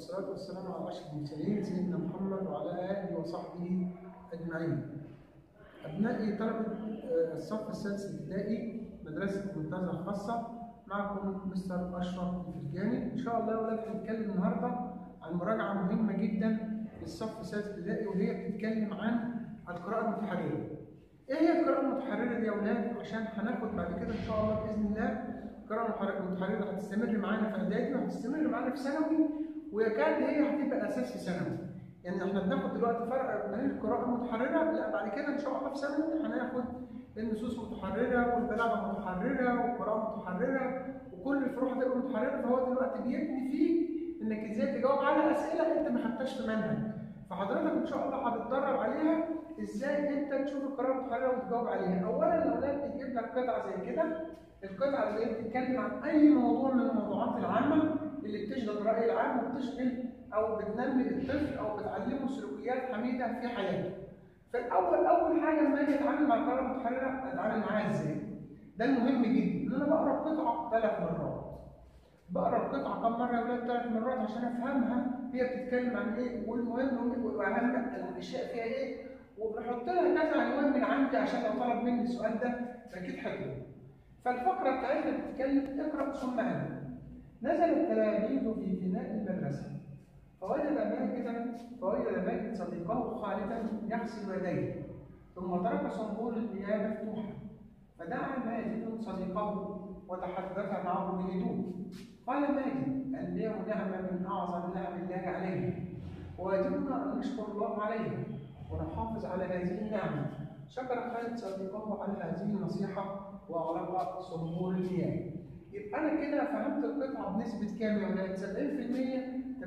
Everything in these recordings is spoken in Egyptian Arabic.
والصلاة والسلام على أشرف المرسلين سيدنا محمد وعلى آله وصحبه أجمعين. أبنائي طلبة آه، الصف السادس الابتدائي مدرسة منتزه الخاصة معكم مستر أشرف الفرجاني. إن شاء الله يا ولاد هنتكلم النهاردة عن مراجعة مهمة جدا للصف السادس الابتدائي وهي بتتكلم عن القراءة المتحررة. إيه هي القراءة المتحررة دي يا ولاد؟ عشان هناخد بعد كده إن شاء الله بإذن الله القراءة المتحررة هتستمر معانا في إعدادي وهتستمر معانا في ثانوي ويكاد هي هتبقى أساس في ثانوي. يعني احنا بناخد دلوقتي فرق بين القراءة المتحررة لا بعد كده إن شاء الله في ثانوي هناخد النصوص متحررة والبلاغة متحررة والقراءة متحررة وكل الفروع هتبقى متحررة فهو دلوقتي بيبني فيه إنك إزاي تجاوب على أسئلة أنت ما خدتهاش في منهج. فحضرتك إن شاء الله هتتدرب عليها إزاي أنت تشوف القراءة المتحررة وتجاوب عليها. أولا الأولاد بتجيب لك قطعة زي كده القطعة اللي هي بتتكلم عن أي موضوع من الموضوعات العامة اللي بتشغل الرأي العام وبتشغل أو بتنمي الطفل أو بتعلمه سلوكيات حميدة في حياته. فالأول أول حاجة لما أجي أتعامل مع القراءة المتحررة أتعامل معاها إزاي؟ ده المهم جدا إن أنا بقرا القطعة ثلاث مرات. بقرا القطعة كم مرة يا ولاد ثلاث مرات عشان أفهمها هي بتتكلم عن إيه والمهم وأهم الأشياء فيها إيه وبحط لها كذا عنوان من عندي عشان لو طلب مني السؤال ده أكيد حلو. فالفقرة بتاعتنا بتتكلم اقرأ ثم أنا. نزل التلاميذ في فناء المدرسة فوجد ماجدا فوجد ماجد صديقه خالدا يغسل يديه ثم ترك صنبور المياه مفتوحا فدعا ماجد صديقه وتحدث معه بهدوء قال ماجد البيع نعمة من أعظم نعم الله علينا ويجبنا أن نشكر الله عليها ونحافظ على هذه النعمة شكر خالد صديقه على هذه النصيحة وأغلق صنبور المياه يبقى أنا كده فهمت القطعة بنسبة كام يا ولاد؟ 70% 80% 90%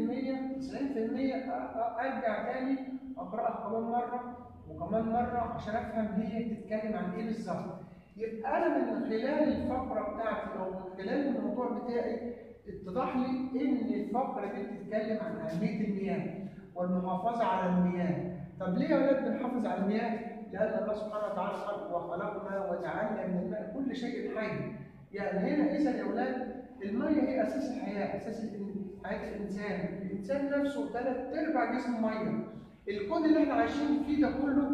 أرجع تاني أقرأها كمان مرة وكمان مرة عشان أفهم هي بتتكلم عن إيه بالظبط. يبقى أنا من خلال الفقرة بتاعتي أو من خلال الموضوع بتاعي اتضح لي إن الفقرة دي بتتكلم عن أهمية المياه والمحافظة على المياه. طب ليه يا ولاد بنحافظ على المياه؟ لأن الله سبحانه وتعالى قال وخلقنا وجعلنا من الماء كل شيء حي. يعني هنا إذا يا أولاد المية هي أساس الحياة، أساس حياة الإنسان، الإنسان نفسه ثلاث أرباع جسمه مية. الكون اللي إحنا عايشين فيه ده كله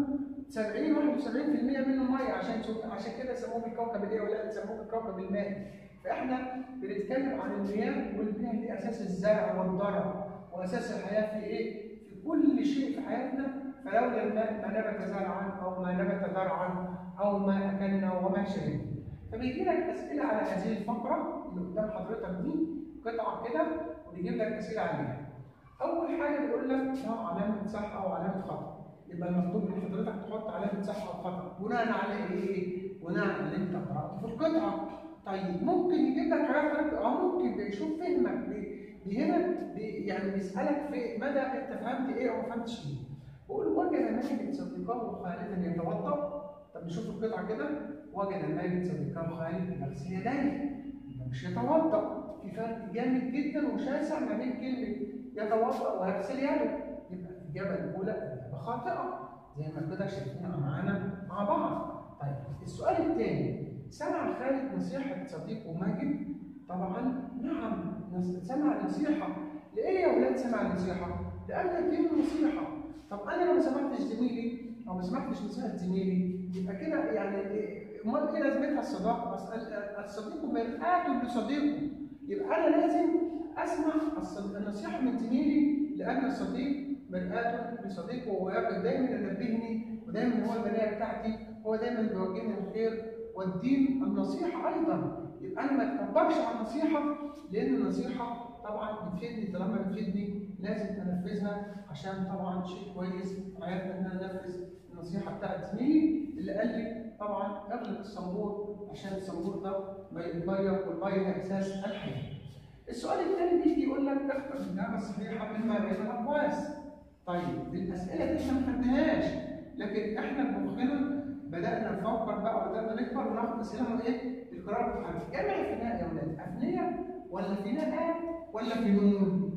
70 71% منه مية عشان عشان كده سموه الكوكب الإيه يا أولاد؟ سموه الكوكب المائي. فإحنا بنتكلم عن المياه والمياه دي أساس الزرع والضرع وأساس الحياة في إيه؟ في كل شيء في حياتنا فلولا الماء ما نبت زرعا أو ما نبت ذرعا أو ما أكلنا وما شربنا. فبيجي لك اسئله على هذه الفقره اللي قدام حضرتك دي قطعه كده وبيجيب لك اسئله عليها. اول حاجه بيقول لك اه علامه صح او علامه خطا. يبقى المطلوب من حضرتك تحط علامه صح او خطا بناء على ايه؟ بناء على اللي انت قراته في القطعه. طيب ممكن يجيب لك حاجات حضرتك اه ممكن بيشوف فهمك بي هنا بي يعني بيسالك في مدى انت فهمت ايه او ما فهمتش ايه. بيقول وجد ماجد صديقه خالدا يتوضا طب نشوف القطعه كده وجد ماجد صديقه خالد يغسل يديه مش يتوضا في فرق جامد جدا وشاسع ما بين كلمه يتوضا ويغسل يده يبقى الاجابه الاولى اجابه خاطئه زي ما كده شايفينها معانا مع بعض طيب السؤال الثاني سمع خالد نصيحه صديقه ماجد طبعا نعم سمع نصيحه ليه يا اولاد سمع النصيحه؟ لان دي نصيحه طب انا لو ما سمعتش زميلي او ما سمعتش نصيحه زميلي يبقى كده يعني امال ايه لازمتها الصداقه؟ بس الصديق مرآة لصديقه يبقى انا لازم اسمع النصيحه من زميلي لان الصديق مرآة لصديقه وهو دايما ينبهني ودايما هو المرايه بتاعتي هو دايما بيوجهني الخير والدين النصيحه ايضا يبقى انا ما اتكبرش على النصيحه لان النصيحه طبعا بتفيدني طالما بتفيدني لازم انفذها عشان طبعا شيء كويس في حياتنا ان انا انفذ النصيحه بتاعت زميلي اللي قال لي طبعا اغلق الصنبور عشان الصنبور ده الميه والميه هي اساس الحياه. السؤال الثاني بيجي يقول لك اختر الاجابه الصحيحه مما بين الاقواس. طيب الاسئله دي احنا ما خدناهاش لكن احنا بمخنا بدانا نفكر بقى وبدانا نكبر وناخد اسئله من ايه؟ القراءه المتحركه. جمع فناء يا اولاد افنيه ولا فناءات ولا فنون؟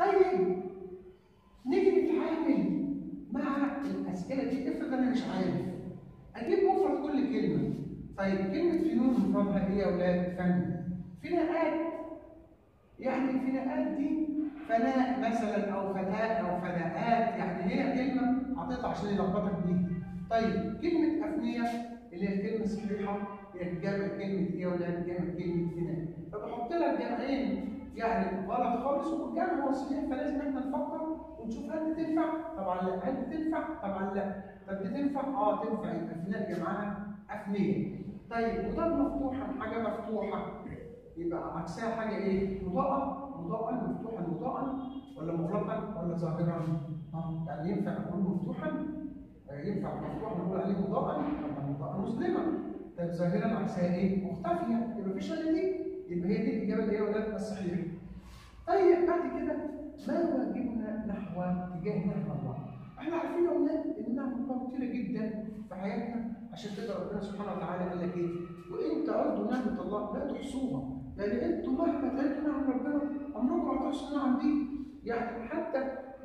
طيب نيجي نتعامل مع الاسئله دي افرض انا مش عارف اجيب مفرد كل كلمه طيب كلمه فنون مفردها ايه يا اولاد فن فناءات يعني الفناءات دي فناء مثلا او فداء او فداءات يعني هي كلمه حاططها عشان يلخبطك بيها طيب كلمه افنيه اللي هي الكلمه الصحيحه هي جمع كلمه ايه ولا جمع كلمه فناء فبحط لك جمعين يعني غلط خالص والجمع هو صحيح فلازم احنا نفكر ونشوف هل دي تنفع طبعا لا هل دي تنفع طبعا لا طب دي تنفع اه تنفع يبقى فناء جمعها افنيه طيب مضاد مفتوحه حاجه مفتوحه يبقى عكسها حاجه ايه مضاءه مضاءا مفتوحا مضاءا ولا مغلقا ولا ظاهرا اه يعني ينفع نقول مفتوحا ينفع مفتوح نقول عليه مضاءا ولا مضاءا مسلما طيب ظاهرا عكسها ايه مختفيه يبقى مفيش الا دي يبقى هي دي الاجابه اللي هي ولاد الصحيحه طيب بعد كده ما واجبنا نحو اتجاه نحو الله احنا عارفين يا اولاد ان نعم الله كتيره جدا في حياتنا عشان كده ربنا سبحانه وتعالى قال لك ايه وان تعدوا نعمه الله لا تحصوها يعني انتوا مهما تعدوا نعم ربنا عمركم ما هتحصوا النعم دي يعني حتى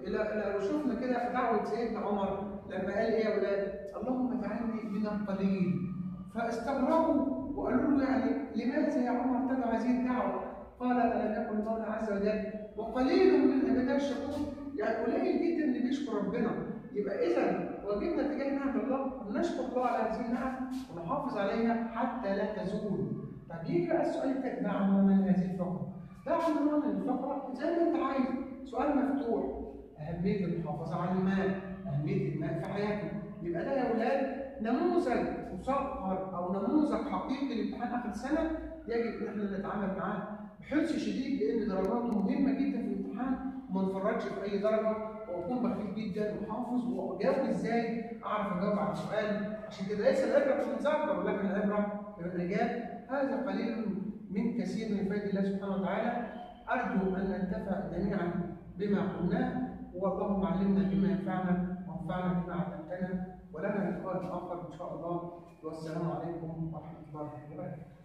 لو شفنا كده في دعوه سيدنا عمر لما قال ايه يا اولاد اللهم اجعلني من القليل فاستغربوا وقالوا له يعني لماذا يا عمر تدعو هذه الدعوه؟ قال الم يقل الله عز وجل وقليل من عبادات الشكور يعني قليل جدا اللي بيشكر ربنا يبقى اذا واجبنا تجاه نعم الله ان نشكر الله على هذه النعم ونحافظ عليها حتى لا تزول طب يجي بقى السؤال الثاني ده عنوان هذه الفقره ده عنوان الفقره زي ما انت عايز سؤال مفتوح اهميه المحافظه على الماء اهميه الماء في حياتنا يبقى ده يا اولاد نموذج مصغر او نموذج حقيقي لامتحان اخر السنه يجب ان احنا نتعامل معاه بحرص شديد لان درجاته مهمه جدا في الامتحان وما نفرطش في اي درجه واكون بخيل جدا وحافظ واجاوب ازاي اعرف اجاوب على السؤال عشان كده ليس العبره في المذاكره ولكن العبره في الاجابه هذا قليل من كثير من فائده الله سبحانه وتعالى ارجو ان ننتفع جميعا بما قلناه واللهم علمنا بما ينفعنا وانفعنا بما علمتنا ولنا لقاء اخر ان شاء الله والسلام عليكم ورحمه الله وبركاته